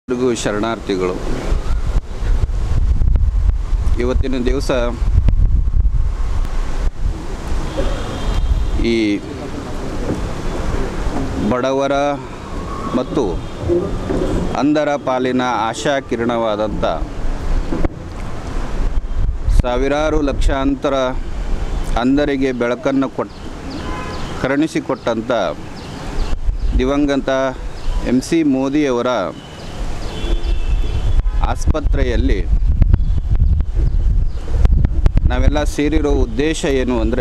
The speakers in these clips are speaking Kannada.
ಎಲ್ರಿಗೂ ಶರಣಾರ್ಥಿಗಳು ಇವತ್ತಿನ ದಿವಸ ಈ ಬಡವರ ಮತ್ತು ಅಂಧರ ಪಾಲಿನ ಆಶಾ ಕಿರಣವಾದಂಥ ಸಾವಿರಾರು ಲಕ್ಷಾಂತರ ಅಂಧರಿಗೆ ಬೆಳಕನ್ನು ಕೊಟ್ ಕರುಣಿಸಿಕೊಟ್ಟಂಥ ದಿವಂಗತ ಎಂ ಸಿ ಮೋದಿಯವರ ಆಸ್ಪತ್ರೆಯಲ್ಲಿ ನಾವೆಲ್ಲ ಸೇರಿರೋ ಉದ್ದೇಶ ಏನು ಅಂದರೆ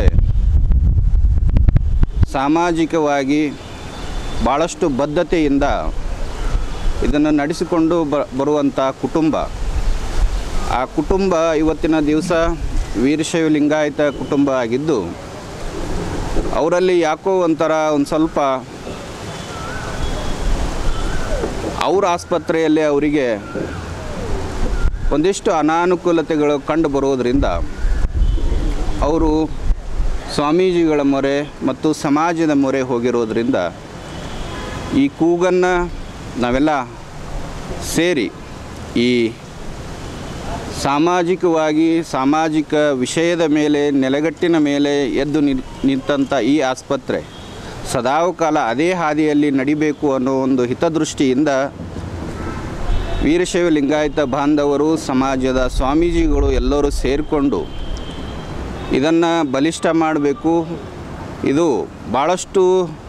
ಸಾಮಾಜಿಕವಾಗಿ ಭಾಳಷ್ಟು ಬದ್ಧತೆಯಿಂದ ಇದನ್ನು ನಡೆಸಿಕೊಂಡು ಬ ಬರುವಂಥ ಕುಟುಂಬ ಆ ಕುಟುಂಬ ಇವತ್ತಿನ ದಿವಸ ವೀರಶೈವ ಲಿಂಗಾಯತ ಕುಟುಂಬ ಆಗಿದ್ದು ಅವರಲ್ಲಿ ಯಾಕೋ ಒಂಥರ ಒಂದು ಸ್ವಲ್ಪ ಅವ್ರ ಆಸ್ಪತ್ರೆಯಲ್ಲಿ ಅವರಿಗೆ ಒಂದಿಷ್ಟು ಅನಾನುಕೂಲತೆಗಳು ಕಂಡು ಬರೋದರಿಂದ ಅವರು ಸ್ವಾಮೀಜಿಗಳ ಮೊರೆ ಮತ್ತು ಸಮಾಜದ ಮೊರೆ ಹೋಗಿರೋದ್ರಿಂದ ಈ ಕೂಗನ್ನು ನಾವೆಲ್ಲ ಸೇರಿ ಈ ಸಾಮಾಜಿಕವಾಗಿ ಸಾಮಾಜಿಕ ವಿಷಯದ ಮೇಲೆ ನೆಲೆಗಟ್ಟಿನ ಮೇಲೆ ಎದ್ದು ನಿಲ್ ನಿಂತಂಥ ಈ ಆಸ್ಪತ್ರೆ ಸದಾಕಾಲ ಅದೇ ಹಾದಿಯಲ್ಲಿ ನಡಿಬೇಕು ಅನ್ನೋ ಒಂದು ಹಿತದೃಷ್ಟಿಯಿಂದ ವೀರಶೈವ ಲಿಂಗಾಯತ ಬಾಂಧವರು ಸಮಾಜದ ಸ್ವಾಮೀಜಿಗಳು ಎಲ್ಲರೂ ಸೇರಿಕೊಂಡು ಇದನ್ನು ಬಲಿಷ್ಠ ಮಾಡಬೇಕು ಇದು ಭಾಳಷ್ಟು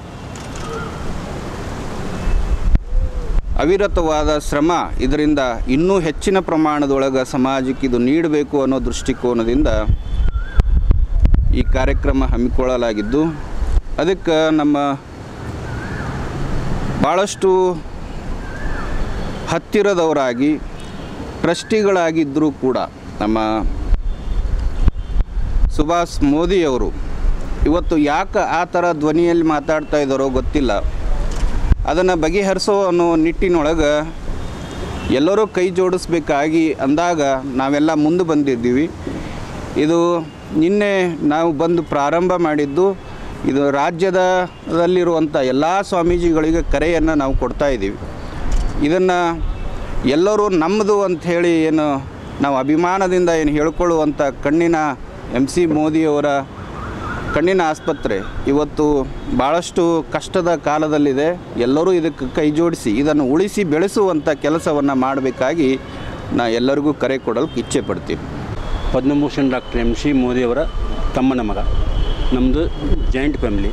ಅವಿರತವಾದ ಶ್ರಮ ಇದರಿಂದ ಇನ್ನೂ ಹೆಚ್ಚಿನ ಪ್ರಮಾಣದೊಳಗೆ ಸಮಾಜಕ್ಕೆ ಇದು ನೀಡಬೇಕು ಅನ್ನೋ ದೃಷ್ಟಿಕೋನದಿಂದ ಈ ಕಾರ್ಯಕ್ರಮ ಹಮ್ಮಿಕೊಳ್ಳಲಾಗಿದ್ದು ಅದಕ್ಕೆ ನಮ್ಮ ಭಾಳಷ್ಟು ಹತ್ತಿರದವರಾಗಿ ಟ್ರಸ್ಟಿಗಳಾಗಿದ್ದರೂ ಕೂಡ ನಮ್ಮ ಸುಭಾಷ್ ಮೋದಿಯವರು ಇವತ್ತು ಯಾಕೆ ಆ ಥರ ಧ್ವನಿಯಲ್ಲಿ ಮಾತಾಡ್ತಾ ಇದ್ದಾರೋ ಗೊತ್ತಿಲ್ಲ ಅದನ್ನು ಬಗೆಹರಿಸೋ ಅನ್ನೋ ನಿಟ್ಟಿನೊಳಗೆ ಎಲ್ಲರೂ ಕೈ ಜೋಡಿಸ್ಬೇಕಾಗಿ ಅಂದಾಗ ನಾವೆಲ್ಲ ಮುಂದೆ ಬಂದಿದ್ದೀವಿ ಇದು ನಿನ್ನೆ ನಾವು ಬಂದು ಪ್ರಾರಂಭ ಮಾಡಿದ್ದು ಇದು ರಾಜ್ಯದಲ್ಲಿರುವಂಥ ಎಲ್ಲ ಸ್ವಾಮೀಜಿಗಳಿಗೆ ಕರೆಯನ್ನು ನಾವು ಕೊಡ್ತಾ ಇದ್ದೀವಿ ಇದನ್ನು ಎಲ್ಲರೂ ನಮ್ಮದು ಅಂಥೇಳಿ ಏನು ನಾವು ಅಭಿಮಾನದಿಂದ ಏನು ಹೇಳ್ಕೊಳ್ಳುವಂಥ ಕಣ್ಣಿನ ಎಮ್ ಸಿ ಮೋದಿಯವರ ಕಣ್ಣಿನ ಆಸ್ಪತ್ರೆ ಇವತ್ತು ಭಾಳಷ್ಟು ಕಷ್ಟದ ಕಾಲದಲ್ಲಿದೆ ಎಲ್ಲರೂ ಇದಕ್ಕೆ ಕೈ ಜೋಡಿಸಿ ಇದನ್ನು ಉಳಿಸಿ ಬೆಳೆಸುವಂಥ ಕೆಲಸವನ್ನು ಮಾಡಬೇಕಾಗಿ ನಾ ಎಲ್ಲರಿಗೂ ಕರೆ ಕೊಡಲು ಇಚ್ಛೆ ಪಡ್ತೀನಿ ಪದ್ಮಭೂಷಣ್ ಡಾಕ್ಟರ್ ಎಮ್ ಸಿ ಮೋದಿಯವರ ತಮ್ಮನ ಮಗ ನಮ್ಮದು ಜಾಯಿಂಟ್ ಫ್ಯಾಮಿಲಿ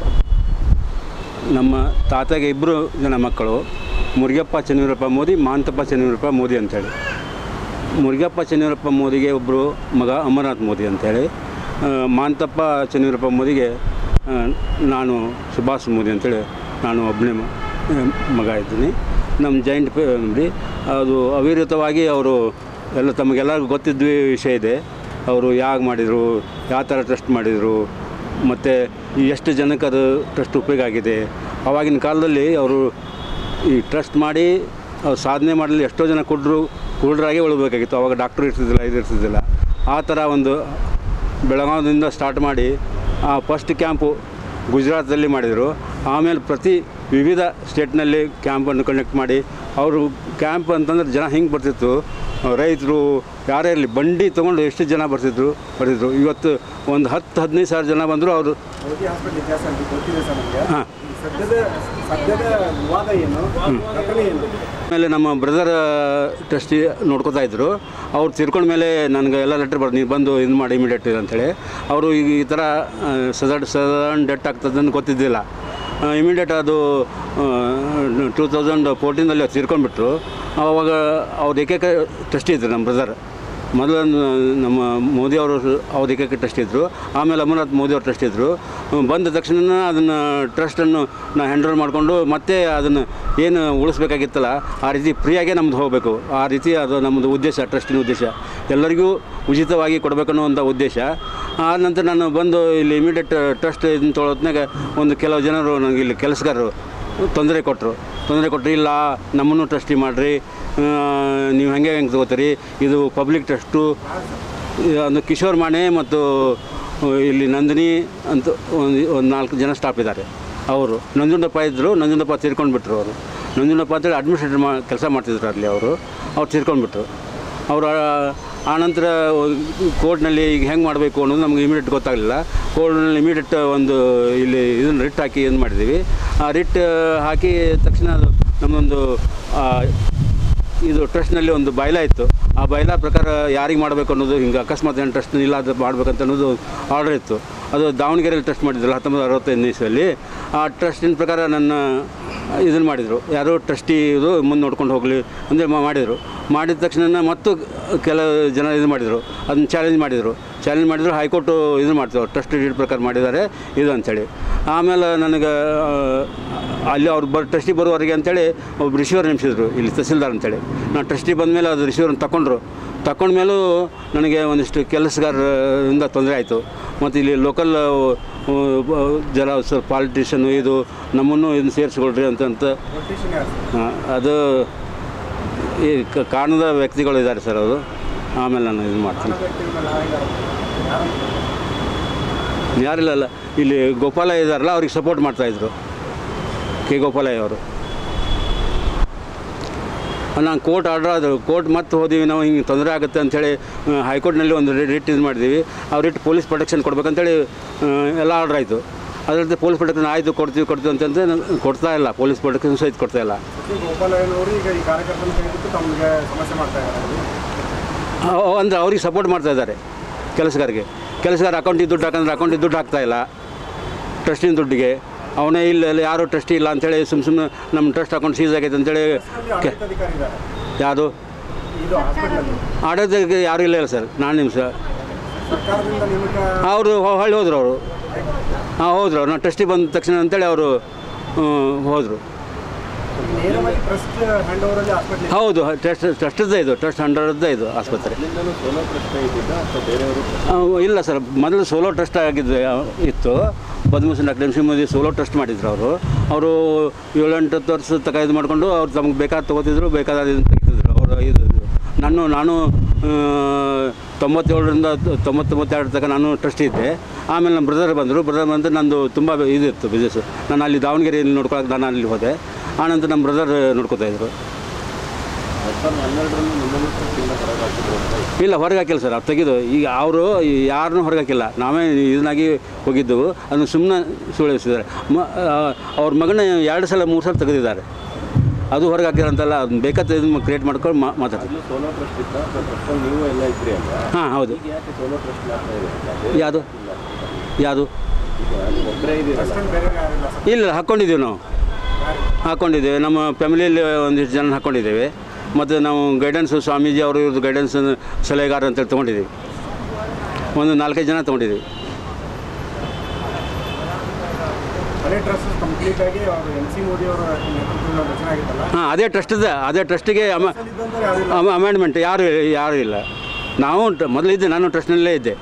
ನಮ್ಮ ತಾತಗೆ ಇಬ್ಬರು ಜನ ಮಕ್ಕಳು ಮುರುಗಪ್ಪ ಚನ್ನವೀರಪ್ಪ ಮೋದಿ ಮಾಂತಪ್ಪ ಚನ್ನವೀರಪ್ಪ ಮೋದಿ ಅಂಥೇಳಿ ಮುರುಗಪ್ಪ ಚನ್ನವೀರಪ್ಪ ಮೋದಿಗೆ ಒಬ್ಬರು ಮಗ ಅಮರನಾಥ್ ಮೋದಿ ಅಂಥೇಳಿ ಆ, ಮಾಂತಪ್ಪ ಚನ್ನವೀರಪ್ಪ ಮೋದಿಗೆ ಆ, ನಾನು ಸುಭಾಷ್ ಮೋದಿ ಅಂತೇಳಿ ನಾನು ಒಬ್ಬನೇ ಮ- ಮಗ ಇದ್ದೀನಿ ನಮ್ಮ ಜಾಯಿಂಟ್ ಫ್ಯಾಮಿಲಿ ಅದು ಅವಿರತವಾಗಿ ಅವರು ಎಲ್ಲ ತಮಗೆಲ್ಲರಿಗೂ ಗೊತ್ತಿದ್ದ ವಿಷಯ ಇದೆ ಅವರು ಯಾಗ ಮಾಡಿದರು ಯಾವ ಥರ ಟ್ರಸ್ಟ್ ಮಾಡಿದರು ಮತ್ತು ಎಷ್ಟು ಜನಕ್ಕೆ ಅದು ಟ್ರಸ್ಟ್ ಉಪಯೋಗ ಆಗಿದೆ ಆವಾಗಿನ ಕಾಲದಲ್ಲಿ ಅವರು ಈ ಟ್ರಸ್ಟ್ ಮಾಡಿ ಅವ್ರು ಸಾಧನೆ ಮಾಡಲು ಎಷ್ಟೋ ಜನ ಕುಡ್ರು ಕುರುಡರಾಗೆ ಉಳ್ಬೇಕಾಗಿತ್ತು ಅವಾಗ ಡಾಕ್ಟ್ರು ಇರ್ತಿದ್ದಿಲ್ಲ ಇದು ಇರ್ತಿದ್ದಿಲ್ಲ ಆ ಥರ ಒಂದು ಬೆಳಗಾವದಿಂದ ಸ್ಟಾರ್ಟ್ ಮಾಡಿ ಆ ಫಸ್ಟ್ ಕ್ಯಾಂಪು ಗುಜರಾತಲ್ಲಿ ಮಾಡಿದರು ಆಮೇಲೆ ಪ್ರತಿ ವಿವಿಧ ಸ್ಟೇಟ್ನಲ್ಲಿ ಕ್ಯಾಂಪನ್ನು ಕಂಡಕ್ಟ್ ಮಾಡಿ ಅವರು ಕ್ಯಾಂಪ್ ಅಂತಂದ್ರೆ ಜನ ಹಿಂಗೆ ಬರ್ತಿತ್ತು ರೈತರು ಯಾರೇ ಇರಲಿ ಬಂಡಿ ತೊಗೊಂಡು ಎಷ್ಟು ಜನ ಬರ್ತಿದ್ರು ಬರ್ತಿದ್ರು ಇವತ್ತು ಒಂದು ಹತ್ತು ಹದಿನೈದು ಸಾವಿರ ಜನ ಬಂದರು ಅವರು ಮೋದಿ ಹಾಸ್ಪಿಟಲ್ ಇತಿಹಾಸ ಅಂತ ಗೊತ್ತಿದೆ ಸರ್ ನಮಗೆ ಹಾಂ ಸದ್ಯದ ಸದ್ಯದ ವಿವಾದ ಏನು ಘಟನೆ ಏನು ಆಮೇಲೆ ನಮ್ಮ ಬ್ರದರ್ ಟ್ರಸ್ಟಿ ನೋಡ್ಕೋತಾ ಇದ್ದರು ಅವ್ರು ತಿರ್ಕೊಂಡ ಮೇಲೆ ನನಗೆ ಎಲ್ಲ ಲೆಟ್ರ್ ಬರ್ದು ನೀವು ಬಂದು ಇದು ಮಾಡಿ ಇಮಿಡಿಯೇಟ್ ಅಂತೇಳಿ ಅವರು ಈಗ ಈ ಥರ ಸದನ್ ಸಡನ್ ಡೆಟ್ ಆಗ್ತದಂತ ಗೊತ್ತಿದ್ದಿಲ್ಲ ಇಮಿಡಿಯೇಟ್ ಅದು ಟೂ ತೌಸಂಡ್ ಫೋರ್ಟೀನಲ್ಲಿ ತೀರ್ಕೊಂಡ್ಬಿಟ್ರು ಆವಾಗ ಅವ್ರು ಏಕೈಕ ಟ್ರಸ್ಟಿ ಇದ್ರು ನಮ್ಮ ಬ್ರದರ್ ಮೊದಲು ನಮ್ಮ ಮೋದಿ ಅವರು ಅವ್ರ ಏಕೈಕ ಟ್ರಸ್ಟ್ ಇದ್ದರು ಆಮೇಲೆ ಅಮರನಾಥ್ ಮೋದಿ ಅವ್ರು ಟ್ರಸ್ಟ್ ಇದ್ದರು ಬಂದ ತಕ್ಷಣ ಅದನ್ನು ಟ್ರಸ್ಟನ್ನು ನಾವು ಹ್ಯಾಂಡಲ್ ಮಾಡಿಕೊಂಡು ಮತ್ತೆ ಅದನ್ನು ಏನು ಉಳಿಸ್ಬೇಕಾಗಿತ್ತಲ್ಲ ಆ ರೀತಿ ಫ್ರೀಯಾಗೇ ನಮ್ದು ಹೋಗಬೇಕು ಆ ರೀತಿ ಅದು ನಮ್ಮದು ಉದ್ದೇಶ ಟ್ರಸ್ಟಿನ ಉದ್ದೇಶ ಎಲ್ಲರಿಗೂ ಉಚಿತವಾಗಿ ಕೊಡಬೇಕನ್ನೋ ಉದ್ದೇಶ ಆ ನಂತರ ನಾನು ಬಂದು ಇಲ್ಲಿ ಇಮಿಡಿಯೇಟ್ ಟ್ರಸ್ಟ್ ಇದನ್ನ ತೊಗೊಳತ್ನಾಗ ಒಂದು ಕೆಲವು ಜನರು ನನಗೆ ಇಲ್ಲಿ ಕೆಲಸಗಾರರು ತೊಂದರೆ ಕೊಟ್ಟರು ತೊಂದರೆ ಕೊಟ್ಟರು ಇಲ್ಲ ನಮ್ಮನ್ನು ಟ್ರಸ್ಟಿ ಮಾಡಿರಿ ನೀವು ಹೆಂಗೆ ಹೆಂಗೆ ತಗೋತೀರಿ ಇದು ಪಬ್ಲಿಕ್ ಟ್ರಸ್ಟು ಒಂದು ಕಿಶೋರ್ ಮಾಣೆ ಮತ್ತು ಇಲ್ಲಿ ನಂದಿನಿ ಅಂತ ಒಂದು ಒಂದು ನಾಲ್ಕು ಜನ ಸ್ಟಾಫ್ ಇದ್ದಾರೆ ಅವರು ನಂಜುಂಡಪ್ಪ ಇದ್ದರು ನಂಜುಂಡಪ್ಪ ತೀರ್ಕೊಂಡು ಬಿಟ್ಟರು ಅವರು ನಂಜುನಪ್ಪ ಅಂತೇಳಿ ಅಡ್ಮಿನಿಸ್ಟ್ರೇಟರ್ ಮಾ ಕೆಲಸ ಮಾಡ್ತಿದ್ರು ಅಲ್ಲಿ ಅವರು ಅವ್ರು ತೀರ್ಕೊಂಡ್ಬಿಟ್ರು ಅವರು ಆನಂತರ ಕೋರ್ಟ್ನಲ್ಲಿ ಈಗ ಹೆಂಗೆ ಮಾಡಬೇಕು ಅನ್ನೋದು ನಮ್ಗೆ ಇಮಿಡಿಯೇಟ್ ಗೊತ್ತಾಗಲಿಲ್ಲ ಕೋರ್ಟ್ನಲ್ಲಿ ಇಮಿಡಿಯೇಟ್ ಒಂದು ಇಲ್ಲಿ ಇದನ್ನು ರಿಟ್ ಹಾಕಿ ಏನು ಮಾಡಿದ್ದೀವಿ ಆ ರಿಟ್ ಹಾಕಿ ತಕ್ಷಣ ಅದು ನಮ್ಮದೊಂದು ಆ, ಇದು ಟ್ರಸ್ಟ್ನಲ್ಲಿ ಒಂದು ಬೈಲಾ ಇತ್ತು ಆ ಬೈಲಾ ಪ್ರಕಾರ ಯಾರಿಗೆ ಮಾಡಬೇಕು ಅನ್ನೋದು ಹಿಂಗೆ ಅಕಸ್ಮಾತ್ ಏನು ಟ್ರಸ್ಟ್ ಇಲ್ಲ ಅದು ಮಾಡ್ಬೇಕಂತ ಅನ್ನೋದು ಆರ್ಡರ್ ಇತ್ತು ಅದು ದಾವಣಗೆರೆಯಲ್ಲಿ ಟ್ರಸ್ಟ್ ಮಾಡಿದ್ರಲ್ಲ ಹತ್ತೊಂಬತ್ತು ಅರವತ್ತೈದನೇ ಇಸ್ವಿಯಲ್ಲಿ ಆ ಟ್ರಸ್ಟಿನ ಪ್ರಕಾರ ನನ್ನ ಇದನ್ನು ಮಾಡಿದರು ಯಾರೋ ಟ್ರಸ್ಟಿ ಇದು ಮುಂದೆ ನೋಡ್ಕೊಂಡು ಹೋಗಲಿ ಅಂದರೆ ಮಾಡಿದರು ಮಾಡಿದ ತಕ್ಷಣ ಮತ್ತು ಕೆಲವು ಜನ ಇದು ಮಾಡಿದರು ಅದನ್ನ ಚಾಲೆಂಜ್ ಮಾಡಿದರು ಚಾಲೆಂಜ್ ಮಾಡಿದ್ರು ಹೈಕೋರ್ಟು ಇದು ಮಾಡ್ತಾರೆ ಟ್ರಸ್ಟ್ ಡೀಡ್ ಪ್ರಕಾರ ಮಾಡಿದ್ದಾರೆ ಇದು ಅಂಥೇಳಿ ಆಮೇಲೆ ನನಗೆ ಆ, ಅಲ್ಲಿ ಅವ್ರು ಬರ್ ಟ್ರಸ್ಟಿ ಬರುವವರೆಗೆ ಅಂತೇಳಿ ಒಬ್ಬ ರಿಸೀವರ್ ನೇಮಿಸಿದ್ರು ಇಲ್ಲಿ ತಹಸೀಲ್ದಾರ್ ಅಂತೇಳಿ ನಾನು ಟ್ರಸ್ಟಿ ಬಂದಮೇಲೆ ಅದು ರಿಸೀವರ್ನ ತಗೊಂಡ್ರು ತಗೊಂಡ್ಮೇಲೂ ನನಗೆ ಒಂದಿಷ್ಟು ಕೆಲಸಗಾರರಿಂದ ತೊಂದರೆ ಆಯಿತು ಮತ್ತು ಇಲ್ಲಿ ಲೋಕಲ್ ಜನ ಸ್ವಲ್ಪ ಪಾಲಿಟಿಷನ್ನು ಇದು ನಮ್ಮನ್ನು ಇದನ್ನು ಸೇರಿಸ್ಕೊಳ್ರಿ ಅಂತಂತ ಪೊಲಿಟಿಷಿಯನ್ ಯಾರು ಸರ್? ಆ, ಅದು ಈ ಕ- ಕಾರಣದ ವ್ಯಕ್ತಿಗಳು ಇದ್ದಾರೆ ಸರ್ ಅವರು ಆಮೇಲೆ ನಾನು ಇದು ಮಾಡ್ತೀನಿ ನನ್ನ ವ್ಯಕ್ತಿಗಳ ಮೇಲೆ ಯಾರಿದ್ದಾರೆ? ಯಾರು? ಯಾರಿಲ್ಲ ಅಲ್ಲ ಇಲ್ಲಿ ಗೋಪಾಲಯ್ಯ ಇದ್ದಾರಲ್ಲ ಅವ್ರಿಗೆ ಸಪೋರ್ಟ್ ಮಾಡ್ತಾಯಿದ್ರು ಕೆ ಗೋಪಾಲಯ್ಯ ಅವರು ನಾನು ಕೋರ್ಟ್ ಆರ್ಡರ್ ಆದರು ಕೋರ್ಟ್ ಮತ್ತೆ ಹೋದೀವಿ ನಾವು ಹಿಂಗೆ ತೊಂದರೆ ಆಗುತ್ತೆ ಅಂಥೇಳಿ ಹೈಕೋರ್ಟ್ನಲ್ಲಿ ಒಂದು ರಿಟ್ ಇದು ಮಾಡಿದ್ದೀವಿ ಆ ರಿಟ್ ಪೊಲೀಸ್ ಪ್ರೊಟೆಕ್ಷನ್ ಕೊಡ್ಬೇಕಂತೇಳಿ ಆ, ಎಲ್ಲ ಆರ್ಡರ್ ಆಯಿತು ಅದರಂತೆ ಪೊಲೀಸ್ ಪ್ರೊಟೆಕ್ಷನ್ ಆಯಿತು ಕೊಡ್ತೀವಿ ಕೊಡ್ತೀವಿ ಅಂತಂದ್ರೆ ನಾನು ಕೊಡ್ತಾ ಇಲ್ಲ ಪೊಲೀಸ್ ಪ್ರೊಟೆಕ್ಷನ್ ಸಹಿತ ಕೊಡ್ತಾ ಇಲ್ಲ ಸಚಿವ ಗೋಪಾಲಯ್ಯನವರು ಈಗ ಈ ಕಾರ್ಯಕರ್ತನ ಕೈಬಿಟ್ಟು ತಮಗೆ ಸಮಸ್ಯೆ ಮಾಡ್ತಾ ಇದ್ದಾರೆ ಅವ್- ಅಂದ್ರೆ ಅವ್ರಿಗೆ ಸಪೋರ್ಟ್ ಮಾಡ್ತಾ ಇದ್ದಾರೆ ಕೆಲಸಗಾರಿಗೆ ಕೆಲಸಗಾರ ಅಕೌಂಟಿಗೆ ದುಡ್ಡು ಹಾಕಂದ್ರೆ ಅಕೌಂಟಿಗೆ ದುಡ್ಡು ಹಾಕ್ತಾ ಇಲ್ಲ ಟ್ರಸ್ಟಿನ ದುಡ್ಡಿಗೆ ಅವನೇ ಇಲ್ಲ ಇಲ್ಲ ಯಾರು ಟ್ರಸ್ಟಿ ಇಲ್ಲ ಅಂತೇಳಿ ಸುಮ್ಮ ಸುಮ್ಮನೆ ನಮ್ಮ ಟ್ರಸ್ಟ್ ಅಕೌಂಟ್ ಸೀಸ್ ಆಗೈತೆ ಅಂತೇಳಿ ಅಲ್ಲಿ ಆಡಳಿತಾಧಿಕಾರಿ ಇದ್ದಾರೆ ಯಾವುದು ಇದು ಹಾಸ್ಪಿಟಲ್ ಆಡಳಿತಕ್ಕೆ ಯಾರೂ ಇಲ್ಲ ಇಲ್ಲ ಸರ್ ನಾನು ನಿಮಿಷ ಸರ್ಕಾರದಿಂದ ನೇಮಕ ಅವರು ಹೊಳ್ಳಿ ಹೋದ್ರು ಅವರು ಹಾಂ ಹೋದರು ನಾನು ಟ್ರಸ್ಟಿ ಬಂದ ತಕ್ಷಣ ಅಂತೇಳಿ ಅವರು ಹೋದರು ನೇರವಾಗಿ ಟ್ರಸ್ಟ್ ಹ್ಯಾಂಡ್ ಓವರ್ ಅಲ್ಲಿ ಹಾಸ್ಪಿಟಲ್ ಹೌದು ಟ್ರಸ್ಟ್ ಟ್ರಸ್ಟದ್ದೇ ಇದು ಟ್ರಸ್ಟ್ ಹಂಡ್ರೆಡ್ದೇ ಇದು ಆಸ್ಪತ್ರೆ ಸೋಲೋ ಟ್ರಸ್ಟ್ ಇದ್ದಿದ್ದ ಅಥವಾ ಬೇರೆಯವರು ಆ, ಇಲ್ಲ ಸರ್ ಮೊದಲು ಸೋಲೋ ಟ್ರಸ್ಟ್ ಆಗಿದ್ದು ಆ, ಇತ್ತು Padma Bhushan doctor M C Modi solo trust ಮಾಡಿದ್ರು ಅವರು ಅವರು ಏಳೆಂಟು ಹತ್ತು ವರ್ಷ ತಕ ಇದು ಮಾಡಿಕೊಂಡು ಅವ್ರು ತಮಗೆ ಬೇಕಾದ ತೊಗೋತಿದ್ರು ಬೇಕಾದ ಇದನ್ನು ತೆಗಿತಿದ್ರು ಅವರು ಇದು ಇದು. ನಾನು ನಾನು ಆ, ತೊಂಬತ್ತೇಳರಿಂದ ತೊಂಬತ್ತೊಂಬತ್ತೆರಡು ತನಕ ನಾನು ಟ್ರಸ್ಟ್ ಇದ್ದೆ ಆಮೇಲೆ ನಮ್ಮ ಬ್ರದರ್ ಬಂದರು ಬ್ರದರ್ ಬಂದು ನಂದು ತುಂಬ ಇದಿತ್ತು ಬಿಸ್ನೆಸ್ ನಾನು ಅಲ್ಲಿ ದಾವಣಗೆರೆಯಲ್ಲಿ ನೋಡ್ಕೊಳಕ್ಕೆ ನಾನು ಅಲ್ಲಿ ಹೋದೆ ಆನಂತರ ನಮ್ಮ ಬ್ರದರ್ ನೋಡ್ಕೋತಾ ಇದ್ರು ಇಲ್ಲ ಹೊರಗೆ ಹಾಕಿಲ್ಲ ಸರ್ ಅದು ತೆಗೆದು ಈಗ ಅವರು ಯಾರನ್ನೂ ಹೊರಗೆ ಹಾಕಿಲ್ಲ ನಾವೇ ಇದನ್ನಾಗಿ ಹೋಗಿದ್ದೆವು ಅದನ್ನು ಸುಮ್ಮನೆ ಸುಳಿಸಿದ್ದಾರೆ ಮ ಅವ್ರ ಮಗನ ಎರಡು ಸಲ ಮೂರು ಸಲ ತೆಗೆದಿದ್ದಾರೆ ಅದು ಹೊರಗೆ ಹಾಕಿರೋಂತಲ್ಲ ಅದನ್ನ ಬೇಕಾದ ಇದನ್ನು ಕ್ರಿಯೇಟ್ ಮಾಡ್ಕೊಂಡು ಮಾ ಮಾತಾಡ್ತೀವಿ ಸೋಲೋ ಟ್ರಸ್ಟ್ ಇತ್ತ ಟ್ರಸ್ಟಲ್ಲಿ ನೀವು ಎಲ್ಲ ಇದ್ರಿ ಅಲ್ವಾ ಹಾಂ ಹೌದು ಈಗ ಯಾಕೆ ಸೋಲೋ ಟ್ರಸ್ಟ್ ಮಾಡ್ತಾ ಇದ್ದೀರಿ ಯಾವುದು ಯಾವುದು ಈಗ ಒಬ್ಬರೇ ಇದ್ದೀರಲ್ಲ ಟ್ರಸ್ಟ್ ಬೇರೆ ಯಾರಿಲ್ಲ ಸರ್ ಇಲ್ಲ ಹಾಕ್ಕೊಂಡಿದ್ದೀವಿ ನಾವು ಹಾಕ್ಕೊಂಡಿದ್ದೇವೆ ನಮ್ಮ ಫ್ಯಾಮಿಲಿಯಲ್ಲಿ ಒಂದಿಷ್ಟು ಜನ ಹಾಕ್ಕೊಂಡಿದ್ದೇವೆ ಮತ್ತು ನಾವು ಗೈಡೆನ್ಸು ಸ್ವಾಮೀಜಿ ಅವರು ಇವ್ರದ್ದು ಗೈಡೆನ್ಸ್ ಸಲಹೆಗಾರ ಅಂತೇಳಿ ತೊಗೊಂಡಿದ್ದೀವಿ ಒಂದು ನಾಲ್ಕೈದು ಜನ ತೊಗೊಂಡಿದ್ದೀವಿ ಹಳೆ ಟ್ರಸ್ಟ್ ಕಂಪ್ಲೀಟ್ ಆಗಿ ಅವರು ಎನ್ ಸಿ ಮೋದಿ ಅವರ ನೇತೃತ್ವದಲ್ಲಿ ರಚನೆ ಆಗಿತ್ತಲ್ಲ ಹಾಂ ಅದೇ ಟ್ರಸ್ಟಿದೆ ಅದೇ ಟ್ರಸ್ಟಿಗೆ ಅಮ ಇದ್ದಂಥವ್ರು ಯಾರಿಲ್ಲ ಅಮೆಂಡ್ಮೆಂಟ್ ಯಾರು ಯಾರು ಇಲ್ಲ ನಾವು ಟ- ಮೊದಲಿದ್ದೆ ನಾನು ಟ್ರಸ್ಟ್ನಲ್ಲೇ ಇದ್ದೆ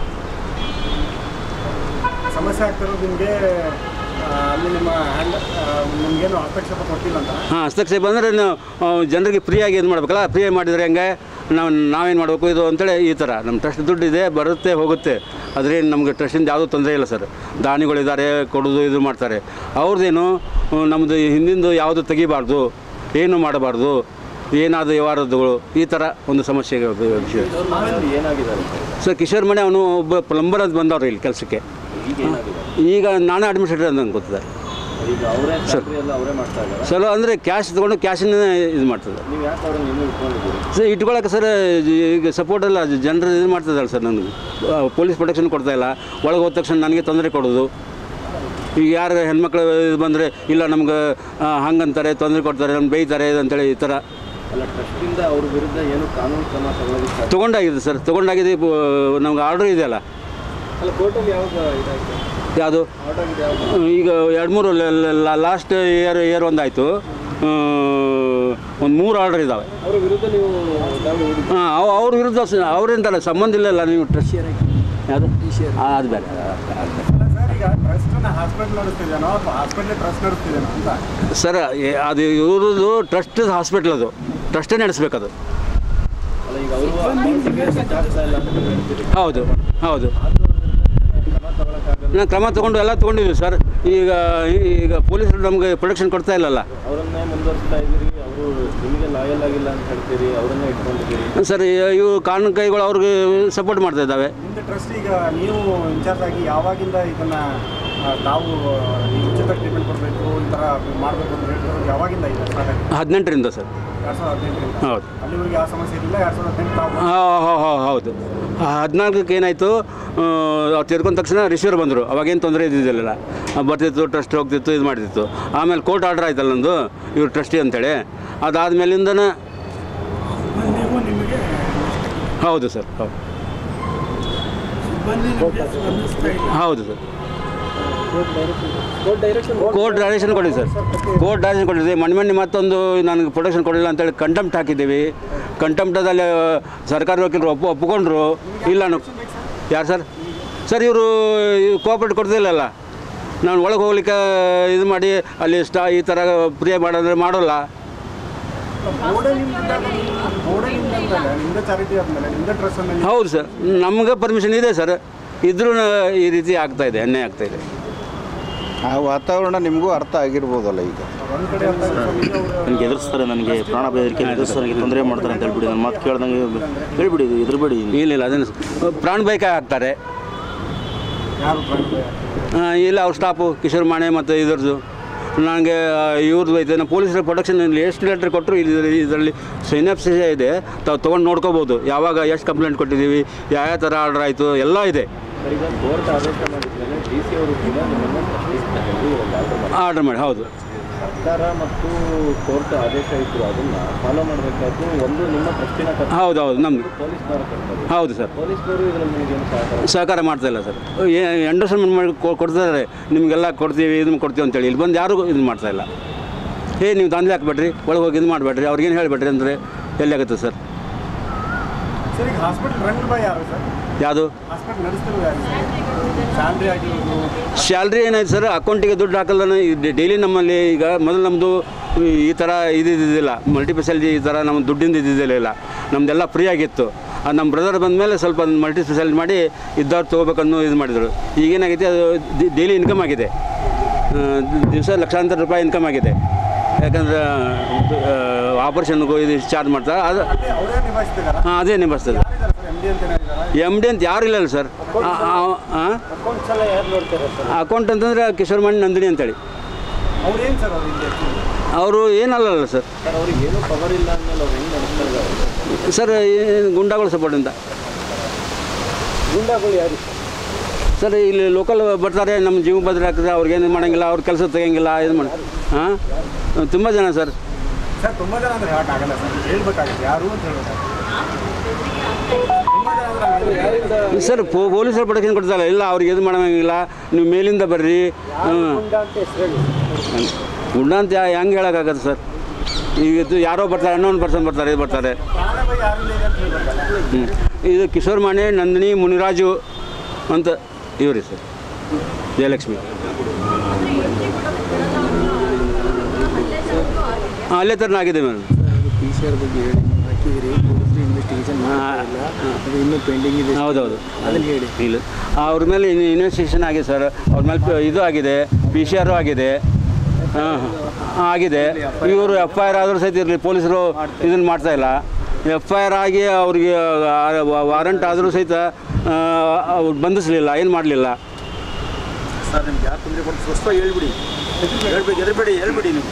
ಸಮಸ್ಯೆ ಆಗ್ತಿರೋದು ನಿಮಗೆ ಅಲ್ಲಿ ನಿಮ್ಮ ಹ್ಯಾಂಡ್ ನಿಮಗೇನು ಹಸ್ತಕ್ಷೇಪ ಕೊಟ್ಟಿಲ್ಲ ಅಂತ ಹಾಂ ಹಸ್ತಕ್ಷೇಪ ಅಂದರೆ ನಾವು ಆ, ಜನರಿಗೆ ಫ್ರೀಯಾಗಿ ಇದು ಮಾಡಬೇಕಲ್ಲ ಫ್ರೀ ಮಾಡಿದರೆ ಹೆಂಗೆ ನಾವು ನಾವೇನು ಮಾಡಬೇಕು ಇದು ಅಂತೇಳಿ ಈ ಥರ ನಮ್ಮ ಟ್ರಸ್ಟ್ ದುಡ್ಡಿದೆ ಬರುತ್ತೆ ಹೋಗುತ್ತೆ ಅದ್ರೇನು ನಮಗೆ ಟ್ರಸ್ಟಿಂದ ಯಾವುದೂ ತೊಂದರೆ ಇಲ್ಲ ಸರ್ ದಾನಿಗಳಿದ್ದಾರೆ ಕೊಡೋದು ಇದು ಮಾಡ್ತಾರೆ ಅವ್ರದ್ದೇನು ನಮ್ಮದು ಹಿಂದಿಂದು ಯಾವುದು ತೆಗಿಬಾರ್ದು ಏನು ಮಾಡಬಾರ್ದು ಏನಾದ ವ್ಯವಹಾರಗಳು ಈ ಥರ ಒಂದು ಸಮಸ್ಯೆ ವಿಷಯ ಏನಾಗಿದ್ದಾರೆ ಸರ್ ಕಿಶೋರ್ ಮಣಿ ಅವನು ಒಬ್ಬ ಪ್ಲಂಬರ್ ಅಂತ ಬಂದವ್ರು ಇಲ್ಲಿ ಕೆಲಸಕ್ಕೆ ಈಗ ಏನಾಗಿದೆ ಈಗ ನಾನೇ ಅಡ್ಮಿನಿಸ್ಟ್ರೇಟರ್ ಅಂತ ಗೊತ್ತಿದೆ ಈಗ ಅವರೇ ಫ್ಯಾಕ್ಟ್ರಿ ಎಲ್ಲ ಅವರೇ ಮಾಡ್ತಾ ಇದ್ದಾರೆ ಸರ್ ಅಂದರೆ ಕ್ಯಾಶ್ ತೊಗೊಂಡು ಕ್ಯಾಶನ್ನೇ ಇದು ಮಾಡ್ತದೆ ನೀವು ಯಾಕೆ ಅವ್ರನ್ನ ಇನ್ನೂ ಇಟ್ಕೊಂಡಿದ್ದೀರಿ ಸರ್ ಇಟ್ಕೊಳಕ್ಕೆ ಸರ್ ಈಗ ಸಪೋರ್ಟ್ ಎಲ್ಲ ಜನರು ಇದು ಮಾಡ್ತಿದ್ದಲ್ಲ ಸರ್ ನನಗೆ ಪೊಲೀಸ್ ಪ್ರೊಟೆಕ್ಷನ್ ಕೊಡ್ತಾ ಇಲ್ಲ ಒಳಗೆ ಹೋದ ತಕ್ಷಣ ನನಗೆ ತೊಂದರೆ ಕೊಡೋದು ಈಗ ಯಾರು ಹೆಣ್ಮಕ್ಳು ಇದು ಬಂದರೆ ಇಲ್ಲ ನಮ್ಗೆ ಆ, ಹಂಗಂತಾರೆ ತೊಂದರೆ ಕೊಡ್ತಾರೆ ನಮ್ಗೆ ಬೈತಾರೆ ಅಂತೇಳಿ ಈ ಥರ ಅಲ್ಲ ಟ್ರಸ್ಟಿಂದ ಅವ್ರ ವಿರುದ್ಧ ಏನು ಕಾನೂನು ಕ್ರಮ ತಗೊಳ್ಳೋದಕ್ಕೆ ತೊಗೊಂಡಾಗಿದೆ ಸರ್ ತೊಗೊಂಡಾಗಿದೆ ಬ- ನಮ್ಗೆ ಆರ್ಡ್ರ್ ಇದೆಯಲ್ಲ ಅಲ್ಲ ಕೋರ್ಟಲ್ಲಿ ಯಾವಾಗ ಇದಾಯಿತು ಯಾವುದು ಆರ್ಡರ್ ಆಗಿದೆ ಯಾವಾಗ ಈಗ ಎರಡು ಮೂರು ಲಾಸ್ಟ್ ಇಯರ್ ಇಯರ್ ಒಂದಾಯಿತು ಒಂದು ಮೂರು ಆರ್ಡರ್ ಇದ್ದಾವೆ ಅವರ ವಿರುದ್ಧ ನೀವು ದಾಳಿ ಹೂಡಿ ಹಾಂ ಅವ್ ಅವ್ರ ವಿರುದ್ಧ ಸ- ಅವ್ರೇಂತಲ್ಲ ಸಂಬಂಧ ಇಲ್ಲಲ್ಲ ನೀವು ಟ್ರಸ್ಟ್ ಯಾವುದು ಆ, ಅದು ಬೇರೆ ಅಲ್ಲ ಸರ್ ಈಗ ಟ್ರಸ್ಟನ್ನ ಹಾಸ್ಪಿಟಲ್ ನಡೆಸ್ತಿದ್ದೇನೋ ಅಥವಾ ಹಾಸ್ಪಿಟಲ್ ಟ್ರಸ್ಟ್ ನಡೆಸ್ತಿದ್ದೇನೋ ಅಂತ ಸರ್ ಎ- ಅದು ಇವ್ರದ್ದು ಟ್ರಸ್ಟ್ ಹಾಸ್ಪಿಟ್ಲ್ ಅದು ಟ್ರಸ್ಟೇ ನಡೆಸ್ಬೇಕದು ಅಲ್ಲ ಈಗ ಅವರು ಅಕೌಂಟಿಗೆ ದುಡ್ಡು ಹಾಕ್ತಾ ಇಲ್ಲ ಅಂತ ನೀವು ಹೇಳ್ತೀರಿ ಹೌದು ಹೌದು ಕ್ರಮ ತಗೊಳಕ್ಕಾಗಲ್ಲ ನಾನು ಕ್ರಮ ತೊಗೊಂಡು ಎಲ್ಲ ತೊಗೊಂಡಿದ್ದೀವಿ ಸರ್ ಈಗ ಈಗ ಪೊಲೀಸರು ನಮಗೆ ಪ್ರೊಟೆಕ್ಷನ್ ಕೊಡ್ತಾ ಇಲ್ಲಲ್ಲ ಅವರನ್ನೇ ಮುಂದುವರಿಸ್ತಾ ಇದ್ದೀರಿ ಅವರು ನಿಮಗೆ ಲಾಯಲ್ ಆಗಿಲ್ಲ ಅಂತ ಹೇಳ್ತೀರಿ ಅವರನ್ನೇ ಇಟ್ಕೊಂಡಿದ್ದೀರಿ ಸರ್ ಇವು ಕಾನೂನು ಕೈಗಳು ಅವ್ರಿಗೆ ಸಪೋರ್ಟ್ ಮಾಡ್ತಾ ಇದ್ದಾವೆ ನಿಮ್ದು ಟ್ರಸ್ಟ್ ಈಗ ನೀವು ಇನ್ಚಾರ್ಜ್ ಆಗಿ ಯಾವಾಗಿಂದ ಇದನ್ನ ಆ, ತಾವು ಈ ಉಚಿತ ಟ್ರೀಟ್ಮೆಂಟ್ ಕೊಡಬೇಕು ಈ ಥರ ಮಾಡಬೇಕು ಅಂತ ಹೇಳ್ತಿರೋದು ಯಾವಾಗಿಂದ ಇದೆ ಸ್ಟಾರ್ಟ್ ಆಗಿ ಹದಿನೆಂಟರಿಂದ ಸರ್ ಎರಡು ಸಾವಿರದ ಹದಿನೆಂಟರಿಂದ ಹೌದು ಅಲ್ಲಿವರೆಗೆ ಯಾವ ಸಮಸ್ಯೆ ಇರಲಿಲ್ಲ ಎರಡು ಸಾವಿರದ ಹದಿನೆಂಟು ತಾವು ಹಾ- ಹಾ- ಹಾ- ಹೌದು ಹದಿನಾಲ್ಕಕ್ಕೆ ಏನಾಯಿತು ಅವ್ರು ತಿರ್ಕೊಂಡ ತಕ್ಷಣ ರಿಸೀವರ್ ಬಂದರು ಅವಾಗೇನು ತೊಂದರೆ ಇದ್ದಿದ್ದಿಲ್ಲ ಆ, ಬರ್ತಿತ್ತು ಟ್ರಸ್ಟ್ ಹೋಗ್ತಿತ್ತು ಇದು ಮಾಡ್ತಿತ್ತು ಆಮೇಲೆ ಕೋರ್ಟ್ ಆರ್ಡರ್ ಆಯ್ತಲ್ಲ ನಂದು ಇವ್ರು ಟ್ರಸ್ಟಿ ಅಂತೇಳಿ ಅದಾದಮೇಲಿಂದನೇ ಹೌದು ಸರ್ ಹೌದು ಹೌದು sir court direction court direction ಕೊಡಿ ಸರ್ ಕೋರ್ಟ್ ಡೈರೆಕ್ಷನ್ ಕೊಟ್ಟಿದೆ ಮಣ್ಣು ಮಣ್ಣೆ ಮತ್ತೊಂದು ನನಗೆ ಪ್ರೊಟೆಕ್ಷನ್ ಕೊಡಲಿಲ್ಲ ಅಂತೇಳಿ ಕಂಟೆಂಪ್ಟ್ ಹಾಕಿದ್ದೀವಿ ಕಂಟೆಂಪ್ಟದಲ್ಲಿ ಸರ್ಕಾರ ವಕೀಲರು ಒಪ್ಪು ಒಪ್ಪಿಕೊಂಡ್ರು ಇಲ್ಲ ನಾವು ಯಾರು ಸರ್ ಸರ್ ಇವರು ಕೋಆಪ್ರೇಟ್ ಕೊಡ್ತಿಲ್ಲಲ್ಲ ನಾನು ಒಳಗೆ ಹೋಗ್ಲಿಕ್ಕೆ ಇದು ಮಾಡಿ ಅಲ್ಲಿ ಸ್ಟಾ ಈ ಥರ ಪ್ರಿಯ ಮಾಡೋದ್ರೆ ಮಾಡೋಲ್ಲ ಬೋರ್ಡೇ ನಿಮ್ಮಿಂದ ಬೋರ್ಡೇ ನಿಮ್ಮಿಂದ ನಿಮ್ದೇ ಚಾರಿಟಿ ಆದಮೇಲೆ ನಿಮ್ದೇ ಟ್ರಸ್ಟ್ ಮೇಲೆ ಹೌದು ಸರ್ ನಮಗೆ ಪರ್ಮಿಷನ್ ಇದೆ ಸರ್ ಇದ್ರೂ ಈ ರೀತಿ ಆಗ್ತಾ ಇದೆ ಅನ್ಯಾಯ ಆಗ್ತಾ ಇದೆ ಆ ವಾತಾವರಣ ನಿಮಗೂ ಅರ್ಥ ಆಗಿರ್ಬೋದಲ್ಲ ಈಗ ಒಂದು ಕಡೆ ಅಂತ ನನಗೆ ಎದುರಿಸ್ತಾರೆ ನನಗೆ ಪ್ರಾಣ ಬೆದರಿಕೆ ಎದುರಿಸ್ತಾರೆ ನನಗೆ ತೊಂದರೆ ಮಾಡ್ತಾರೆ ಅಂತ ಹೇಳ್ಬಿಡಿ ನನ್ನ ಮಾತು ಕೇಳ್ದಂಗೆ ಹೇಳ್ಬಿಡಿ ಎದುರುಬೇಡಿ ಇಲ್ಲ ಇಲ್ಲ ಅದನ್ನು ಪ್ರಾಣ ಬೈಕ ಹಾಕ್ತಾರೆ ಯಾರು ಪ್ರಾಣಿಗಳು? ಆ, ಇಲ್ಲ ಅವ್ರ ಸ್ಟಾಫು ಕಿಶೋರ್ ಮಾಣೆ ಮತ್ತು ಇದ್ರದ್ದು ನನಗೆ ಇವ್ರದ್ದು ಐತೆ ನಾವು ಪೊಲೀಸರ ಪ್ರೊಟೆಕ್ಷನ್ ಎಷ್ಟು ಲೆಟ್ರ್ ಕೊಟ್ಟರು ಇಲ್ಲಿ ಇದರಲ್ಲಿ ಸೈನ್ಯಾಪ್ಸಿಸ್ ಇದೆ ತಾವು ತೊಗೊಂಡು ನೋಡ್ಕೋಬೋದು ಯಾವಾಗ ಎಷ್ಟು ಕಂಪ್ಲೇಂಟ್ ಕೊಟ್ಟಿದ್ದೀವಿ ಯಾವ ಥರ ಆರ್ಡರ್ ಆಯಿತು ಎಲ್ಲ ಇದೆ ಸರ್ ಈಗ ಕೋರ್ಟ್ ಆದೇಶ ಮಾಡಿದ್ಮೇಲೆ ಡಿ ಸಿ ಅವರು ಕೂಡ ನಿಮ್ಮನ್ನು ಪ್ರಶ್ನಿಸ್ತಾರೆ ಆರ್ಡರ್ ಮಾಡಿ ಆರ್ಡರ್ ಮಾಡಿ ಹೌದು ಸರ್ಕಾರ ಮತ್ತು ಕೋರ್ಟ್ ಆದೇಶ ಇತ್ತು ಅದನ್ನ ಫಾಲೋ ಮಾಡಬೇಕಾದ್ದು ಒಂದು ನಿಮ್ಮ ಟ್ರಸ್ಟಿನ ಕರ್ತವ್ಯ ಹೌದು ಹೌದು ನಮ್ದು ಪೊಲೀಸ್ನವರ ಕರ್ತವ್ಯ ಹೌದು ಸರ್ ಪೊಲೀಸ್ನವರು ಇದರಲ್ಲಿ ನಿಮಗೇನು ಸಹಕಾರ ಸಹಕಾರ ಮಾಡ್ತಾ ಇಲ್ಲ ಸರ್ ಎಂಡರ್ಸ್ಮೆಂಟ್ ಮಾಡಿ ಕೊ- ಕೊಡ್ತಿದ್ದಾರೆ ನಿಮಗೆಲ್ಲ ಕೊಡ್ತೀವಿ ಇದನ್ನು ಕೊಡ್ತೀವಿ ಅಂತೇಳಿ ಇಲ್ಲಿ ಬಂದು ಯಾರೂ ಇದು ಮಾಡ್ತಾ ಇಲ್ಲ ಏ ನೀವು ದಾಂಧಲೆ ಹಾಕ್ಬೇಡ್ರಿ ಒಳಗೆ ಹೋಗಿ ಇದು ಮಾಡಬೇಡ್ರಿ ಅವ್ರಿಗೇನು ಹೇಳಬೇಡ್ರಿ ಅಂದರೆ ಎಲ್ಲಿ ಆಗುತ್ತೆ ಸರ್ ಸರ್ ಈಗ ಹಾಸ್ಪಿಟಲ್ ರನ್ ಬೈ ಯಾರು ಸರ್ ಯಾವುದು ಹಾಸ್ಪಿಟಲ್ ನಡೆಸ್ತಿರೋದು ಯಾರು ಸ್ಯಾಲ್ರಿ ಆಗಿರೋದು ಸ್ಯಾಲ್ರಿ ಏನಾಯ್ತು ಸರ್ ಅಕೌಂಟಿಗೆ ದುಡ್ಡು ಹಾಕಲ್ಲ ಡೈಲಿ ನಮ್ಮಲ್ಲಿ ಈಗ ಮೊದಲು ನಮ್ಮದು ಈ ಥರ ಇದಿದ್ದಿಲ್ಲ ಮಲ್ಟಿ ಸ್ಪೆಷಾಲಿಟಿ ಈ ಥರ ನಮ್ಮ ದುಡ್ಡಿಂದ ಇದ್ದಿದ್ದಿಲ್ಲ ನಮ್ಮದೆಲ್ಲ ಫ್ರೀ ಆಗಿತ್ತು ಅದು ನಮ್ಮ ಬ್ರದರ್ ಬಂದಮೇಲೆ ಸ್ವಲ್ಪ ಮಲ್ಟಿ ಸ್ಪೆಷಾಲಿಟಿ ಮಾಡಿ ಇದ್ದವ್ರು ತೊಗೋಬೇಕನ್ನೋ ಇದು ಮಾಡಿದರು ಈಗೇನಾಗೈತೆ ಅದು ಡೈಲಿ ಇನ್ಕಮ್ ಆಗಿದೆ ದಿವಸ ಲಕ್ಷಾಂತರ ರೂಪಾಯಿ ಇನ್ಕಮ್ ಆಗಿದೆ ಯಾಕಂದ್ರೆ ಆಪರೇಷನ್ಗೂ ಇದು ಚಾರ್ಜ್ ಮಾಡ್ತಾರೆ ಅದು ಅದೇ ಅವರೇ ನಿಭಾಯಿಸ್ತಿದಾರ ಹಾಂ ಅದೇ ನಿಭಾಯಿಸ್ತದೆ ಯಾರಿದ್ದಾರೆ ಸರ್ ಎಮ್ ಡಿ ಅಂತ ಏನಾಗಿದ್ದಾರೆ ಎಮ್ ಡಿ ಅಂತ ಯಾರು ಇಲ್ಲ ಸರ್ ಹಾಂ ಅಕೌಂಟ್ಸ್ ಎಲ್ಲ ಯಾರು ನೋಡ್ತಾರೆ ಸರ್ ಅಕೌಂಟ್ ಅಂತಂದರೆ ಕಿಶೋರ್ ಮಣಿ ನಂದಿನಿ ಅಂತೇಳಿ ಅವ್ರೇನು ಸರ್ ಅವ್ರು ಇಲ್ಲಿ ಅವರು ಏನಲ್ಲಲ್ಲ ಸರ್ ಸರ್ ಅವ್ರಿಗೆ ಏನೂ ಪವರ್ ಇಲ್ಲ ಅಂದಮೇಲೆ ಅವ್ರು ಹೆಂಗೆ ನಡೆಸ್ತಾ ಇದ್ದಾರೆ ಸರ್ ಈ ಗುಂಡಾಗಳ ಸಪೋರ್ಟಿಂದ ಗುಂಡಾಗಳು ಯಾರು ಸರ್ ಇಲ್ಲಿ ಲೋಕಲ್ ಬರ್ತಾರೆ ನಮ್ಮ ಜೀವ ಭದ್ರ ಆಗ್ತದೆ ಅವ್ರಿಗೇನು ಮಾಡಂಗಿಲ್ಲ ಅವ್ರ ಕೆಲಸ ತೆಗಿಯಂಗಿಲ್ಲ ಇದು ಮಾಡಿ ಹಾಂ ತುಂಬ ಜನ ಸರ್ ಸರ್ ತುಂಬ ಜನ ಅಂದ್ರೆ ಹೇಳಕ್ಕಾಗಲ್ಲ ಸರ್ ಹೇಳ್ಬೇಕಾಗುತ್ತೆ ಯಾರು ಅಂತ ಹೇಳ್ಬೇಕು ತುಂಬ ಜನ ಅಂದ್ರೆ ಯಾರಿಂದ ಸರ್ ಪೊ ಪೊಲೀಸರು ಪ್ರೊಟೆಕ್ಷನ್ ಕೊಡ್ತಾರೆ ಇಲ್ಲ ಅವ್ರಿಗೆ ಇದು ಮಾಡಂಗಿಲ್ಲ ನೀವು ಮೇಲಿಂದ ಬರ್ರಿ ಹ್ಞೂ ಅಂತ ಹೆಸರು ಹೇಳಿ ಗುಂಡ ಅಂತ ಯಾ- ಹೆಂಗೆ ಹೇಳೋಕ್ಕಾಗತ್ತೆ ಸರ್ ಈಗ ಇದು ಯಾರೋ ಬರ್ತಾರೆ ಹನ್ನೊಂದು ಪರ್ಸೆಂಟ್ ಬರ್ತಾರೆ ಇದು ಬರ್ತಾರೆ ಪ್ರಾಣ ಭಯ ಯಾರಿಂದ ಇದೆ ಅಂತ ಹೇಳ್ಬೇಕಲ್ಲ ಹ್ಞೂ ಇದು ಕಿಶೋರ್ ಮಾಣೆ ನಂದಿನಿ ಮುನಿರಾಜು ಅಂತ ಇವ್ರಿ ಸರ್ ಜಯಲಕ್ಷ್ಮಿ ಹಾಂ ಅಲ್ಲೇ ಥರನ ಆಗಿದೆ ಮೇಡಮ್ ಪಿ ಸಿ ಆರ್ ಬಗ್ಗೆ ಹೇಳಿ ನೀವು ಹಾಕಿದಿರಿ ಪೊಲೀಸರು ಇನ್ವೆಸ್ಟಿಗೇಷನ್ ಮಾಡ್ತಾ ಇಲ್ಲ ಅದು ಇನ್ನೂ ಪೆಂಡಿಂಗ್ ಇದೆ ಹೌದೌದು ಅದನ್ನು ಹೇಳಿ ಇಲ್ಲ ಅವ್ರ ಮೇಲೆ ಇನ್ವೆಸ್ಟಿಗೇಷನ್ ಆಗಿದೆ ಸರ್ ಅವ್ರ ಮೇಲೆ ಪ- ಇದು ಆಗಿದೆ ಪಿ ಸಿ ಆರು ಆಗಿದೆ ಹಾಂ ಆಗಿದೆ ಇವರು ಎಫ್ ಐ ಆರ್ ಆದರೂ ಸಹಿತ ಇರಲಿ ಪೊಲೀಸರು ಇದನ್ನು ಮಾಡ್ತಾ ಇಲ್ಲ ಎಫ್ ಐ ಆರ್ ಆಗಿ ಅವ್ರಿಗೆ ವಾರಂಟ್ ಆದರೂ ಸಹಿತ ಆ, ಅವ್ರು ಬಂಧಿಸಲಿಲ್ಲ ಏನು ಮಾಡಲಿಲ್ಲ ಸರ್ ನಿಮ್ಗೆ ಯಾರು ತೊಂದರೆ ಕೊಟ್ಟು ಸ್ವಸ್ಥವಾಗಿ ಹೇಳ್ಬಿಡಿ ಹೇಳ್ಬೇಕು ಎದುರುಬೇಡಿ ಹೇಳ್ಬಿಡಿ ನೀವು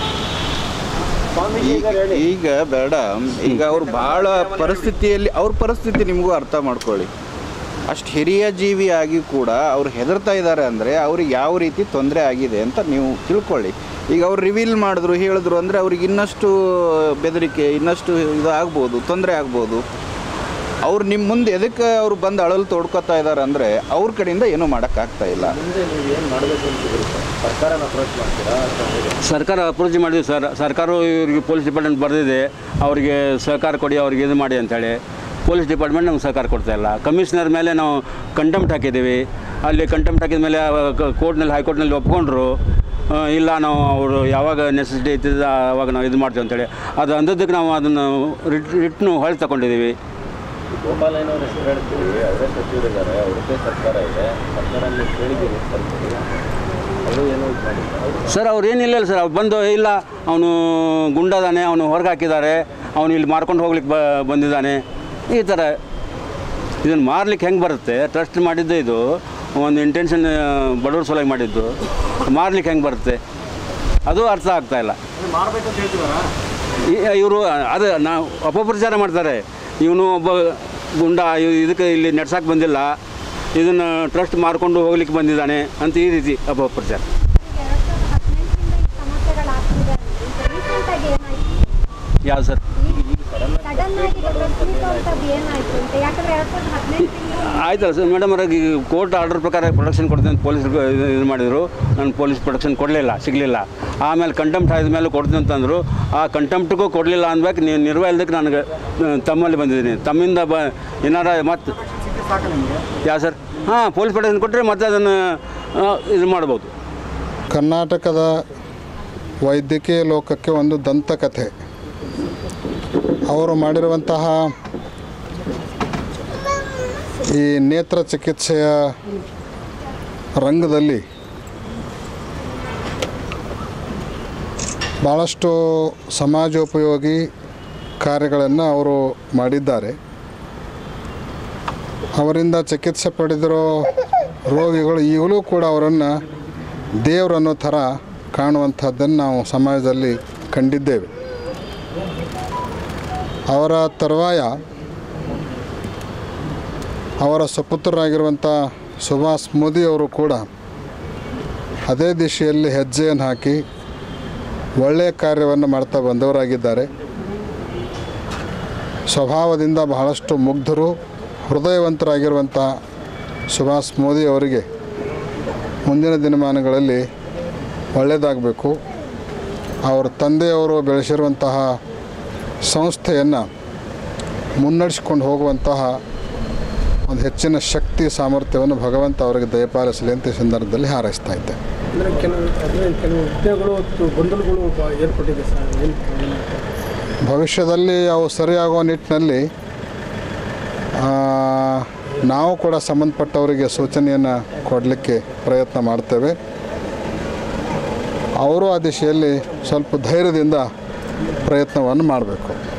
ಈಗ ಈಗ ಬೇಡ ಈಗ ಅವ್ರು ಭಾಳ ಪರಿಸ್ಥಿತಿಯಲ್ಲಿ ಅವ್ರ ಪರಿಸ್ಥಿತಿ ನಿಮಗೂ ಅರ್ಥ ಮಾಡ್ಕೊಳ್ಳಿ ಅಷ್ಟು ಹಿರಿಯ ಜೀವಿ ಆಗಿ ಕೂಡ ಅವ್ರು ಹೆದರ್ತಾ ಇದ್ದಾರೆ ಅಂದರೆ ಅವ್ರಿಗೆ ಯಾವ ರೀತಿ ತೊಂದರೆ ಆಗಿದೆ ಅಂತ ನೀವು ತಿಳ್ಕೊಳ್ಳಿ ಈಗ ಅವ್ರು ರಿವೀಲ್ ಮಾಡಿದ್ರು ಹೇಳಿದ್ರು ಅಂದರೆ ಅವ್ರಿಗೆ ಇನ್ನಷ್ಟು ಬೆದರಿಕೆ ಇನ್ನಷ್ಟು ಇದು ಆಗ್ಬೋದು ತೊಂದರೆ ಆಗ್ಬೋದು ಅವ್ರು ನಿಮ್ಮ ಮುಂದೆ ಎದಕ್ಕೆ ಅವ್ರು ಬಂದು ಅಳಲು ತೋಡ್ಕೊತಾ ಇದ್ದಾರೆ ಅಂದರೆ ಅವ್ರ ಕಡೆಯಿಂದ ಏನೂ ಮಾಡೋಕ್ಕಾಗ್ತಾ ಇಲ್ಲ ಮುಂದೆ ನೀವು ಏನು ಮಾಡಬೇಕು ಅಂತಿದ್ದೀರಿ ಸರ್ ಸರ್ಕಾರನ ಅಪ್ರೋಚ್ ಮಾಡ್ತೀರಾ ಅಥವಾ ಹೇಗೆ ಸರ್ಕಾರ ಅಪ್ರೋಚ್ ಮಾಡಿದ್ವಿ ಸರ್ ಸರ್ಕಾರವು ಇವರಿಗೆ ಪೊಲೀಸ್ ಡಿಪಾರ್ಟ್ಮೆಂಟ್ ಬರೆದಿದೆ ಅವರಿಗೆ ಸಹಕಾರ ಕೊಡಿ ಅವ್ರಿಗೆ ಇದು ಮಾಡಿ ಅಂತೇಳಿ ಪೊಲೀಸ್ ಡಿಪಾರ್ಟ್ಮೆಂಟ್ ನಮ್ಗೆ ಸಹಕಾರ ಕೊಡ್ತಾ ಇಲ್ಲ ಕಮಿಷನರ್ ಮೇಲೆ ನಾವು ಕಂಟೆಂಪ್ಟ್ ಹಾಕಿದ್ದೀವಿ ಅಲ್ಲಿ ಕಂಟೆಂಪ್ಟ್ ಹಾಕಿದ ಮೇಲೆ ಕೋರ್ಟ್ನಲ್ಲಿ ಹೈಕೋರ್ಟ್ನಲ್ಲಿ ಒಪ್ಕೊಂಡ್ರು ಆ, ಇಲ್ಲ ನಾವು ಅವರು ಯಾವಾಗ ನೆಸೆಸಿಟಿ ಇರ್ತದೆ ಆವಾಗ ನಾವು ಇದು ಮಾಡ್ತೀವಿ ಅಂತೇಳಿ ಅದು ಅಂದದ್ದಕ್ಕೆ ನಾವು ಅದನ್ನು ರಿಟ್ ರಿಟ್ನು ಹೊಳೆ ತಗೊಂಡಿದ್ದೀವಿ ಗೋಪಾಲಯ್ಯನವ್ರ ಹೆಸರು ಹೇಳ್ತೀವಿ ಅವರೇ ಸಚಿವರಿದ್ದಾರೆ ಅವ್ರದ್ದೇ ಸರ್ಕಾರ ಇದೆ ಸರ್ಕಾರ ನೀವು ಕೇಳಿದ್ದೀರಿ ಸ್ವಲ್ಪ ಅವರು ಏನೋ ಇದು ಮಾಡಿದ್ರು ಸರ್ ಅವ್ರು ಏನಿಲ್ಲ ಸರ್ ಅವ್ರು ಬಂದು ಇಲ್ಲ ಅವನು ಗುಂಡದಾನೆ ಅವನು ಹೊರಗೆ ಹಾಕಿದ್ದಾರೆ ಅವನು ಇಲ್ಲಿ ಮಾರ್ಕೊಂಡು ಹೋಗ್ಲಿಕ್ಕೆ ಬ ಬಂದಿದ್ದಾನೆ ಈ ಥರ ಇದನ್ನು ಮಾರ್ಲಿಕ್ಕೆ ಹೆಂಗೆ ಬರುತ್ತೆ ಟ್ರಸ್ಟ್ ಮಾಡಿದ್ದು ಇದು ಒಂದು ಇಂಟೆನ್ಷನ್ ಬಡವ್ರ ಸಲುವಾಗಿ ಮಾಡಿದ್ದು ಮಾರ್ಲಿಕ್ಕೆ ಹೆಂಗೆ ಬರುತ್ತೆ ಅದು ಅರ್ಥ ಆಗ್ತಾ ಇಲ್ಲ ಮಾಡಬೇಕು ಅಂತ ಹೇಳ್ತಿದಾರಾ ಇವರು ಅದು ನಾವು ಅಪಪ್ರಚಾರ ಮಾಡ್ತಾರೆ ಇವನು ಒಬ್ಬ ಗುಂಡ ಇವ್- ಇದಕ್ಕೆ ಇಲ್ಲಿ ನಡ್ಸಕ್ಕೆ ಬಂದಿಲ್ಲ ಇದನ್ನು ಟ್ರಸ್ಟ್ ಮಾರ್ಕೊಂಡು ಹೋಗ್ಲಿಕ್ಕೆ ಬಂದಿದ್ದಾನೆ ಅಂತ ಈ ರೀತಿ ಅಪಪ್ರಚಾರ ಎರಡ್ ಸಾವಿರದ ಹದಿನೆಂಟರಿಂದ ಈ ಸಮಸ್ಯೆಗಳಾಗ್ತಿದೆ ರೀಸೆಂಟಾಗಿ ಏನಾಯ್ತು ಯಾವ್ದು ಸರ್ ಸಡನ್ ಆಗಿ ಪ್ರಶ್ನಿಸುವಂಥದ್ದು ಏನಾಯ್ತು ಅಂತ ಯಾಕಂದ್ರೆ ಎರಡ್ ಸಾವಿರದ ಹದಿನೆಂಟರಿಂದ ಆಯ್ತಲ್ಲ ಸರ್ ಮೇಡಮ್ ಅವ್ರಿಗೆ ಕೋರ್ಟ್ ಆರ್ಡರ್ ಪ್ರಕಾರ ಪ್ರೊಡಕ್ಷನ್ ಕೊಡ್ತೀನಿ ಅಂತ ಪೊಲೀಸರು ಇದು ಮಾಡಿದರು ನಾನು ಪೊಲೀಸ್ ಪ್ರೊಡಕ್ಷನ್ ಕೊಡಲಿಲ್ಲ ಸಿಗಲಿಲ್ಲ ಆಮೇಲೆ ಕಂಟೆಂಪ್ಟ್ ಆದ ಮೇಲೆ ಕೊಡ್ತೀನಿ ಅಂತಂದರು ಆ ಕಂಟೆಂಪ್ಟ್ಗೂ ಕೊಡಲಿಲ್ಲ ಅನ್ಬೇಕು ನೀವು ನಿರ್ವಹ ಇಲ್ದಕ್ಕೆ ನನಗೆ ಆ, ತಮ್ಮಲ್ಲಿ ಬಂದಿದ್ದೀನಿ ತಮ್ಮಿಂದ ಬ ಏನಾರ ಮತ್ತು ಸಿಕ್ಕರೆ ಸಾಕು ನಿಮಗೆ ಯಾವ ಸರ್ ಹಾಂ ಪೊಲೀಸ್ ಪ್ರೊಡಕ್ಷನ್ ಕೊಟ್ಟರೆ ಮತ್ತೆ ಅದನ್ನು ಆ, ಇದು ಮಾಡ್ಬೋದು ಕರ್ನಾಟಕದ ವೈದ್ಯಕೀಯ ಲೋಕಕ್ಕೆ ಒಂದು ದಂತಕಥೆ ಅವರು ಮಾಡಿರುವಂತಹ ಈ ನೇತ್ರ ಚಿಕಿತ್ಸೆಯ ರಂಗದಲ್ಲಿ ಭಾಳಷ್ಟು ಸಮಾಜೋಪಯೋಗಿ ಕಾರ್ಯಗಳನ್ನು ಅವರು ಮಾಡಿದ್ದಾರೆ ಅವರಿಂದ ಚಿಕಿತ್ಸೆ ಪಡೆದಿರೋ ರೋಗಿಗಳು ಈಗಲೂ ಕೂಡ ಅವರನ್ನು ದೇವರನ್ನೋ ಥರ ಕಾಣುವಂಥದ್ದನ್ನು ನಾವು ಸಮಾಜದಲ್ಲಿ ಕಂಡಿದ್ದೇವೆ ಅವರ ತರುವಾಯ ಅವರ ಸುಪುತ್ರರಾಗಿರುವಂಥ ಸುಭಾಷ್ ಮೋದಿ ಅವರು ಕೂಡ ಅದೇ ದಿಶೆಯಲ್ಲಿ ಹೆಜ್ಜೆಯನ್ನು ಹಾಕಿ ಒಳ್ಳೆಯ ಕಾರ್ಯವನ್ನು ಮಾಡ್ತಾ ಬಂದವರಾಗಿದ್ದಾರೆ ಸ್ವಭಾವದಿಂದ ಬಹಳಷ್ಟು ಮುಗ್ಧರು ಹೃದಯವಂತರಾಗಿರುವಂಥ ಸುಭಾಷ್ ಮೋದಿ ಅವರಿಗೆ ಮುಂದಿನ ದಿನಮಾನಗಳಲ್ಲಿ ಒಳ್ಳೆಯದಾಗಬೇಕು ಅವರ ತಂದೆಯವರು ಬೆಳೆಸಿರುವಂತಹ ಸಂಸ್ಥೆಯನ್ನು ಮುನ್ನಡೆಸ್ಕೊಂಡು ಹೋಗುವಂತಹ ಒಂದು ಹೆಚ್ಚಿನ ಶಕ್ತಿ ಸಾಮರ್ಥ್ಯವನ್ನು ಭಗವಂತ ಅವರಿಗೆ ದಯಪಾಲಿಸಲಿ ಅಂತ ಈ ಸಂದರ್ಭದಲ್ಲಿ ಹಾರೈಸ್ತಾ ಇದ್ದೆ ಅಂದರೆ ಕೆಲವು ಅಂದರೆ ಕೆಲವು ವಿಘ್ನಗಳು ಮತ್ತು ಗೊಂದಲಗಳು ಬ- ಏರ್ಪಟ್ಟಿದೆ ಸರ್ ಏನು ಏನು ಭವಿಷ್ಯದಲ್ಲಿ ಅವು ಸರಿಯಾಗುವ ನಿಟ್ಟಿನಲ್ಲಿ ಆ, ನಾವು ಕೂಡ ಸಂಬಂಧಪಟ್ಟವರಿಗೆ ಸೂಚನೆಯನ್ನು ಕೊಡಲಿಕ್ಕೆ ಪ್ರಯತ್ನ ಮಾಡ್ತೇವೆ ಅವರು ಆ ದಿಶೆಯಲ್ಲಿ ಸ್ವಲ್ಪ ಧೈರ್ಯದಿಂದ ಪ್ರಯತ್ನವನ್ನು ಮಾಡಬೇಕು